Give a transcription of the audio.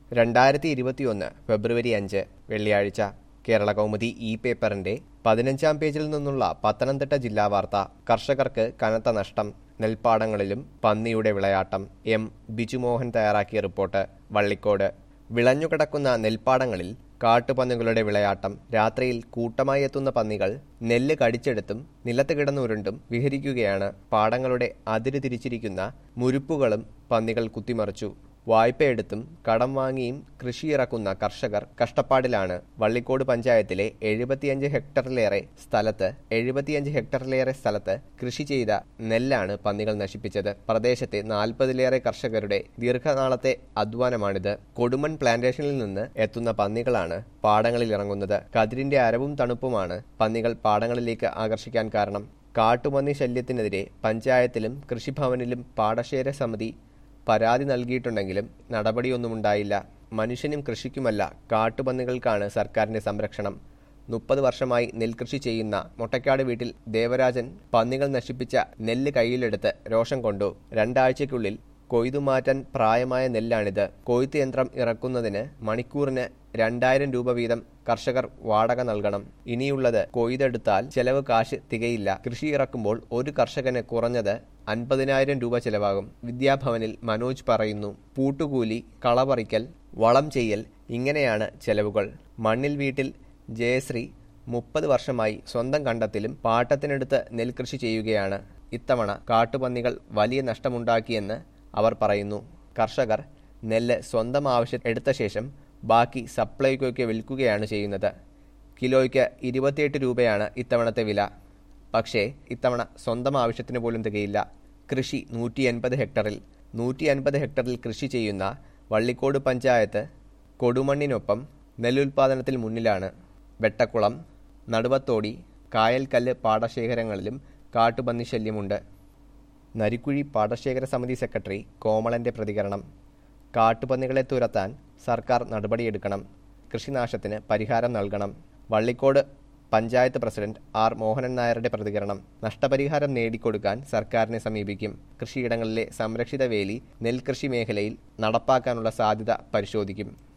രണ്ടായിരത്തി ഇരുപത്തിയൊന്ന് ഫെബ്രുവരി അഞ്ച് വെള്ളിയാഴ്ച കേരള കൗമുദി ഇ പേപ്പറിന്റെ പതിനഞ്ചാം പേജിൽ നിന്നുള്ള പത്തനംതിട്ട ജില്ലാ വാർത്ത കർഷകർക്ക് കനത്ത നഷ്ടം നെൽപ്പാടങ്ങളിലും പന്നിയുടെ വിളയാട്ടം എം ബിജുമോഹൻ തയ്യാറാക്കിയ റിപ്പോർട്ട് വള്ളിക്കോട് വിളഞ്ഞുകിടക്കുന്ന നെൽപ്പാടങ്ങളിൽ കാട്ടുപന്നികളുടെ വിളയാട്ടം രാത്രിയിൽ കൂട്ടമായി എത്തുന്ന പന്നികൾ നെല്ല് കടിച്ചെടുത്തും നിലത്ത് കിടന്നുരുണ്ടും വിഹരിക്കുകയാണ് പാടങ്ങളുടെ അതിര് തിരിച്ചിരിക്കുന്ന മുരുപ്പുകളും പന്നികൾ കുത്തിമറിച്ചു വായ്പയെടുത്തും കടം വാങ്ങിയും കൃഷിയിറക്കുന്ന കർഷകർ കഷ്ടപ്പാടിലാണ് വള്ളിക്കോട് പഞ്ചായത്തിലെ എഴുപത്തിയഞ്ച് ഹെക്ടറിലേറെ സ്ഥലത്ത് എഴുപത്തിയഞ്ച് ഹെക്ടറിലേറെ സ്ഥലത്ത് കൃഷി ചെയ്ത നെല്ലാണ് പന്നികൾ നശിപ്പിച്ചത് പ്രദേശത്തെ നാൽപ്പതിലേറെ കർഷകരുടെ ദീർഘനാളത്തെ അധ്വാനമാണിത് കൊടുമൺ പ്ലാന്റേഷനിൽ നിന്ന് എത്തുന്ന പന്നികളാണ് പാടങ്ങളിൽ ഇറങ്ങുന്നത് കതിരിന്റെ അരവും തണുപ്പുമാണ് പന്നികൾ പാടങ്ങളിലേക്ക് ആകർഷിക്കാൻ കാരണം കാട്ടുപന്നി ശല്യത്തിനെതിരെ പഞ്ചായത്തിലും കൃഷിഭവനിലും പാടശേര സമിതി പരാതി നൽകിയിട്ടുണ്ടെങ്കിലും നടപടിയൊന്നുമുണ്ടായില്ല മനുഷ്യനും കൃഷിക്കുമല്ല കാട്ടുപന്നികൾക്കാണ് സർക്കാരിന്റെ സംരക്ഷണം മുപ്പത് വർഷമായി നെൽകൃഷി ചെയ്യുന്ന മൊട്ടക്കാട് വീട്ടിൽ ദേവരാജൻ പന്നികൾ നശിപ്പിച്ച നെല്ല് കയ്യിലെടുത്ത് രോഷം കൊണ്ടു രണ്ടാഴ്ചയ്ക്കുള്ളിൽ കൊയ്തുമാറ്റാൻ പ്രായമായ നെല്ലാണിത് കൊയ്ത്ത് യന്ത്രം ഇറക്കുന്നതിന് മണിക്കൂറിന് രണ്ടായിരം രൂപ വീതം കർഷകർ വാടക നൽകണം ഇനിയുള്ളത് കൊയ്തെടുത്താൽ ചെലവ് കാശ് തികയില്ല കൃഷി ഇറക്കുമ്പോൾ ഒരു കർഷകന് കുറഞ്ഞത് അൻപതിനായിരം രൂപ ചെലവാകും വിദ്യാഭവനിൽ മനോജ് പറയുന്നു പൂട്ടുകൂലി കളപറിക്കൽ വളം ചെയ്യൽ ഇങ്ങനെയാണ് ചെലവുകൾ മണ്ണിൽ വീട്ടിൽ ജയശ്രീ മുപ്പത് വർഷമായി സ്വന്തം കണ്ടത്തിലും പാട്ടത്തിനെടുത്ത് നെൽകൃഷി ചെയ്യുകയാണ് ഇത്തവണ കാട്ടുപന്നികൾ വലിയ നഷ്ടമുണ്ടാക്കിയെന്ന് അവർ പറയുന്നു കർഷകർ നെല്ല് സ്വന്തം ആവശ്യം എടുത്ത ശേഷം ബാക്കി സപ്ലൈകോയ്ക്ക് വിൽക്കുകയാണ് ചെയ്യുന്നത് കിലോയ്ക്ക് ഇരുപത്തിയെട്ട് രൂപയാണ് ഇത്തവണത്തെ വില പക്ഷേ ഇത്തവണ സ്വന്തം ആവശ്യത്തിന് പോലും തികയില്ല കൃഷി നൂറ്റി എൺപത് ഹെക്ടറിൽ നൂറ്റി അൻപത് ഹെക്ടറിൽ കൃഷി ചെയ്യുന്ന വള്ളിക്കോട് പഞ്ചായത്ത് കൊടുമണ്ണിനൊപ്പം നെല്ലുൽപാദനത്തിൽ മുന്നിലാണ് വെട്ടക്കുളം നടുവത്തോടി കായൽക്കല്ല് പാടശേഖരങ്ങളിലും കാട്ടുപന്നി ശല്യമുണ്ട് നരിക്കുഴി പാടശേഖര സമിതി സെക്രട്ടറി കോമളന്റെ പ്രതികരണം കാട്ടുപന്നികളെ തുരത്താൻ സർക്കാർ നടപടിയെടുക്കണം കൃഷിനാശത്തിന് പരിഹാരം നൽകണം വള്ളിക്കോട് പഞ്ചായത്ത് പ്രസിഡന്റ് ആർ മോഹനൻ നായരുടെ പ്രതികരണം നഷ്ടപരിഹാരം നേടിക്കൊടുക്കാൻ സർക്കാരിനെ സമീപിക്കും കൃഷിയിടങ്ങളിലെ സംരക്ഷിത വേലി നെൽകൃഷി മേഖലയിൽ നടപ്പാക്കാനുള്ള സാധ്യത പരിശോധിക്കും